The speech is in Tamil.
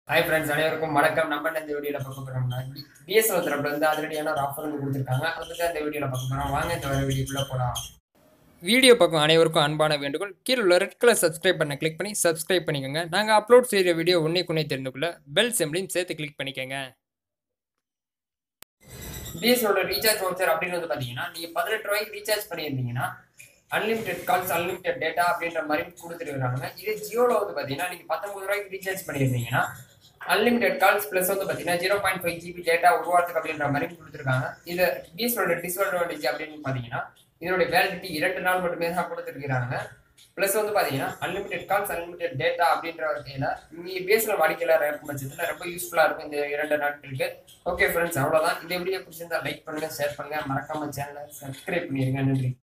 ஹாய் ஃப்ரெண்ட்ஸ் அனைவருக்கும் வணக்கம் நம்ம என்ன இந்த வீடியோவில் பார்க்க போகிறோம்னா பிஎஸ்எல் தரப்புல வந்து அதிரடியான ஒரு ஆஃபர் வந்து கொடுத்துருக்காங்க அதை பற்றி இந்த வீடியோவில் பார்க்க போகிறோம் வாங்க இந்த வர வீடியோக்குள்ளே போகலாம் வீடியோ பார்க்கும் அனைவருக்கும் அன்பான வேண்டுகோள் கீழே உள்ள ரெட் கலர் சப்ஸ்கிரைப் பண்ண கிளிக் பண்ணி சப்ஸ்கிரைப் பண்ணிக்கோங்க நாங்கள் அப்லோட் செய்கிற வீடியோ ஒன்றே கொண்டே தெரிந்துக்குள்ள பெல் சிம்லையும் சேர்த்து கிளிக் பண்ணிக்கோங்க பிஎஸ்எலோட ரீசார்ஜ் வவுச்சர் அப்படின்னு வந்து பார்த்தீங்கன்னா நீங்கள் பதினெட்டு ரூபாய்க்கு ரீசார்ஜ் பண்ணியிருந்தீங்கன்னா அன்லிமிடெட் கால்ஸ் அன்லிமிடெட் டேட்டா அப்படின்ற மாதிரி கொடுத்துருக்காங்க இது ஜியோவில் வந்து பார்த்தீங்கன்னா நீங்கள் பத்தொம்பது ரூபாய்க்கு ரீசார்ஜ் பண்ணியிருந்தீங்கன்னா அன்லிமிடெட் கால்ஸ் ப்ளஸ் வந்து பார்த்தீங்கன்னா zero point five GB data உருவாக்குறதுக்கு அப்படின்ற மாதிரி கொடுத்துருக்காங்க இது பிஎஸ்எலோட டிஸ்அட்வான்டேஜ் அப்படின்னு பார்த்தீங்கன்னா இதோட வேலிடிட்டி இரண்டு நாள் மட்டுமே தான் கொடுத்துருக்காங்க ப்ளஸ் வந்து பார்த்தீங்கன்னா அன்லிமிடெட் கால்ஸ் அன்லிமிடெட் டேட்டா அப்படின்ற வகையில் நீங்கள் பேசுகிற வாடிக்கையாளர் இருக்கும் பட்சத்தில் ரொம்ப யூஸ்ஃபுல்லாக இருக்கும் இந்த இரண்டு நாட்களுக்கு ஓகே ஃப்ரெண்ட்ஸ் அவ்வளோதான் இந்த வீடியோ பிடிச்சிருந்தா லைக் பண்ணுங்கள் ஷேர் பண்ணுங்கள் மறக்காம சேனலை சப்ஸ்கிரைப் பண்ணிடுங்க நன்றி